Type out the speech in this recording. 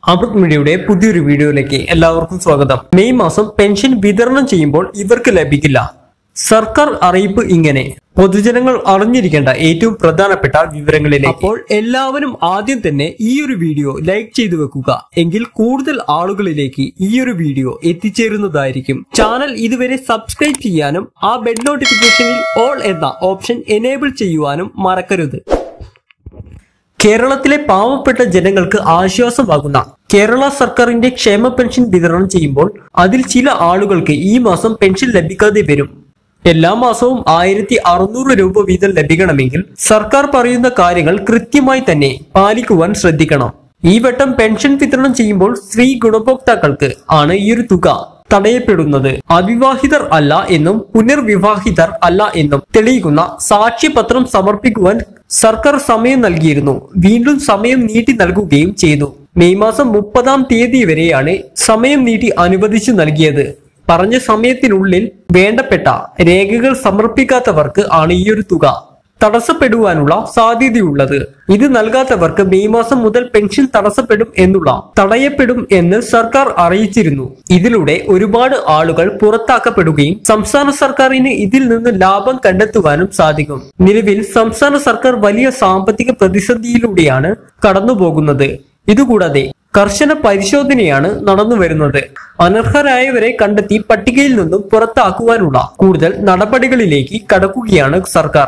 അമൃത് മീഡിയയുടെ പുതിയൊരു വീഡിയോയിലേക്ക് എല്ലാവർക്കും സ്വാഗതം മെയ് മാസം പെൻഷൻ വിതരണം ചെയ്യുമ്പോൾ ഇവർക്ക് ലഭിക്കില്ല സർക്കാർ അറിയിപ്പ് ഇങ്ങനെ പൊതുജനങ്ങൾ അറിഞ്ഞിരിക്കേണ്ട ഏറ്റവും പ്രധാനപ്പെട്ട വിവരങ്ങളിലേക്ക് അപ്പോൾ എല്ലാവരും ആദ്യം തന്നെ ഈ ഒരു വീഡിയോ ലൈക്ക് ചെയ്തു വെക്കുക എങ്കിൽ കൂടുതൽ ആളുകളിലേക്ക് ഈ ഒരു വീഡിയോ എത്തിച്ചേരുന്നതായിരിക്കും ചാനൽ ഇതുവരെ സബ്സ്ക്രൈബ് ചെയ്യാനും ആ ബെൽ നോട്ടിഫിക്കേഷനിൽ ഓൾ എന്ന ഓപ്ഷൻ എനേബിൾ ചെയ്യുവാനും മറക്കരുത് കേരളത്തിലെ പാവപ്പെട്ട ജനങ്ങൾക്ക് ആശ്വാസമാകുന്ന കേരള സർക്കാരിന്റെ ക്ഷേമ പെൻഷൻ വിതരണം ചെയ്യുമ്പോൾ അതിൽ ചില ആളുകൾക്ക് ഈ മാസം പെൻഷൻ ലഭിക്കാതെ വരും എല്ലാ മാസവും ആയിരത്തി അറുന്നൂറ് രൂപ വീതം ലഭിക്കണമെങ്കിൽ സർക്കാർ പറയുന്ന കാര്യങ്ങൾ കൃത്യമായി തന്നെ പാലിക്കുവാൻ ശ്രദ്ധിക്കണം ഈ വട്ടം പെൻഷൻ വിതരണം ചെയ്യുമ്പോൾ സ്ത്രീ ഗുണഭോക്താക്കൾക്ക് ആണ് ഈ ഒരു തുക തടയപ്പെടുന്നത് അവിവാഹിതർ അല്ല എന്നും പുനർവിവാഹിതർ അല്ല എന്നും തെളിയിക്കുന്ന സാക്ഷ്യപത്രം സമർപ്പിക്കുവാൻ സർക്കാർ സമയം നൽകിയിരുന്നു വീണ്ടും സമയം നീട്ടി നൽകുകയും ചെയ്തു മെയ് മാസം മുപ്പതാം തീയതി വരെയാണ് സമയം നീട്ടി അനുവദിച്ചു നൽകിയത് പറഞ്ഞ സമയത്തിനുള്ളിൽ വേണ്ടപ്പെട്ട രേഖകൾ സമർപ്പിക്കാത്തവർക്ക് ആണ് ഈ ഒരു തുക തടസ്സപ്പെടുവാനുള്ള സാധ്യതയുള്ളത് ഇത് നൽകാത്തവർക്ക് മെയ് മാസം മുതൽ പെൻഷൻ തടസ്സപ്പെടും എന്നുള്ള തടയപ്പെടും എന്ന് സർക്കാർ അറിയിച്ചിരുന്നു ഇതിലൂടെ ഒരുപാട് ആളുകൾ പുറത്താക്കപ്പെടുകയും സംസ്ഥാന സർക്കാരിന് ഇതിൽ നിന്ന് ലാഭം കണ്ടെത്തുവാനും സാധിക്കും നിലവിൽ സംസ്ഥാന സർക്കാർ വലിയ സാമ്പത്തിക പ്രതിസന്ധിയിലൂടെയാണ് കടന്നുപോകുന്നത് ഇതുകൂടാതെ കർശന പരിശോധനയാണ് നടന്നു വരുന്നത് അനർഹരായവരെ കണ്ടെത്തി പട്ടികയിൽ നിന്നും പുറത്താക്കുവാനുള്ള കൂടുതൽ നടപടികളിലേക്ക് കടക്കുകയാണ് സർക്കാർ